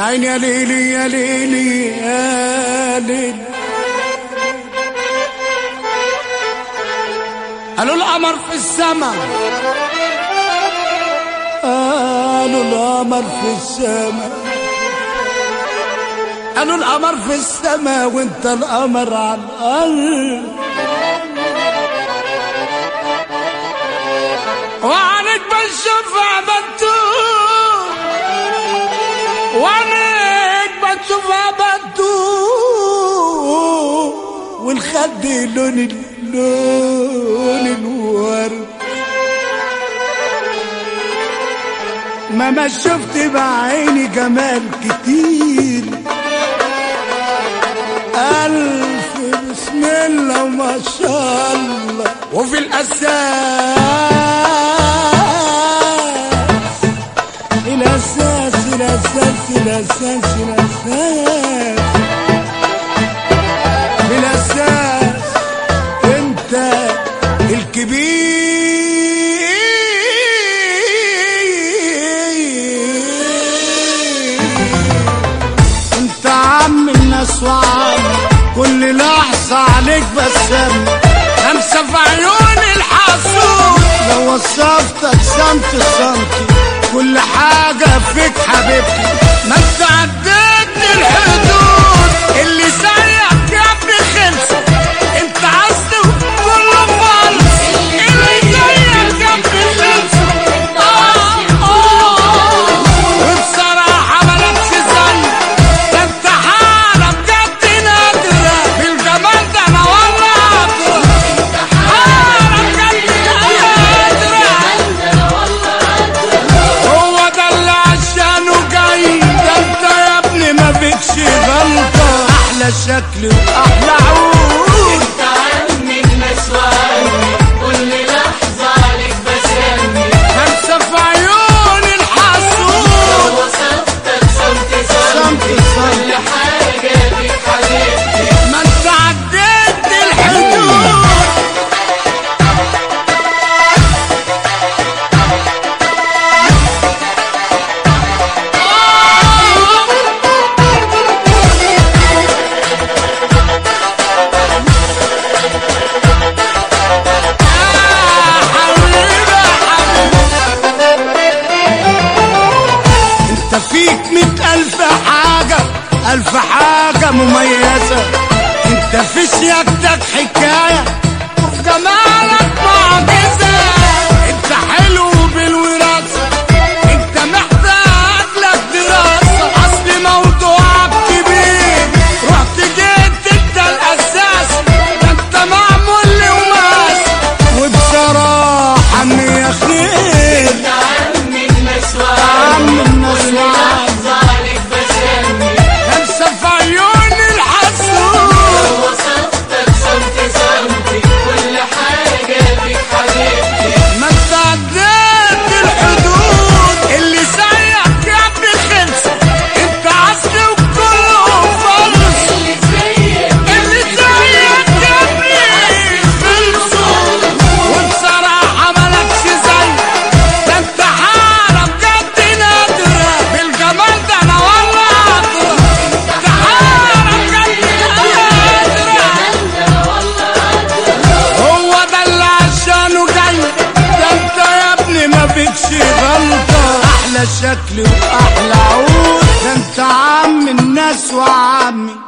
عيني يا ليلي يا ليلي يا ليلي قالوا القمر في السماء قالوا القمر في السماء قالوا القمر في السماء وانت القمر على الارض وعنك بالشفع بتوب وعنك بتشوفها بتوب والخد لون ال- لون الورد ما ما شفت بعيني جمال كتير ألف بسم الله وما شاء الله وفي الأساس الأساس الأساس الأساس الأساس الأساس أنت الكبير انت عم الناس وعم كل لحظة عليك بسام خمسة في عيون الحسود لو وصفتك سنت سنتي كل حاجة فيك حبيبتي ما انت عديت الحدود اللي زيك يا ابني خلص انت عزل كله فالص اللي زيك يا ابني خلص آه، آه. وبصراحة مالكش زي ده انت حالة بجد نادرة بالجمال ده انا والله أدرى حالة بجد نادرة هو ده اللي عشانه جاي ده انت يا ابني ما فيكش غلطة احلى شكل واحلى عود انت عمي المسواني كل لحظة عليك بسمي خمسة في عيون الحسود وصفتك صمت صمت صمت صمت. كل حاجة فيك حبيبتي ما انت عديت الحدود انت فيك مئة ألف حاجة ألف حاجة مميزة انت في سيادتك حكاية وفي جمالك معجزة انت حلو بالوراثة انت محتاج لك دراسة اصل موضوعك كبير رحت جيت انت الاساس ده انت معمول لوماس وبصراحة ان يا خير انت عمي المسواني عم الناس كل وعم. لحظة عليك بسمي خمسة في عيون الحسود وصفتك صمت صمت كل حاجة فيك حبيبتي ما انت عديت الحدود اللي زيك يا ابني خلص انت عسل وكله فلس اللي زيك اللي زيك يا ابني خلصوا وبصراحة مالكش زي ده انت حالة بجد نادرة بالجمال ده انا والله أدرى انت حالة بجد نادرة هو ده اللي عشانه جاي ده انت يا ابني ما فيكش غلطة احلى شكل واحلى عود ده انت عم الناس وعمي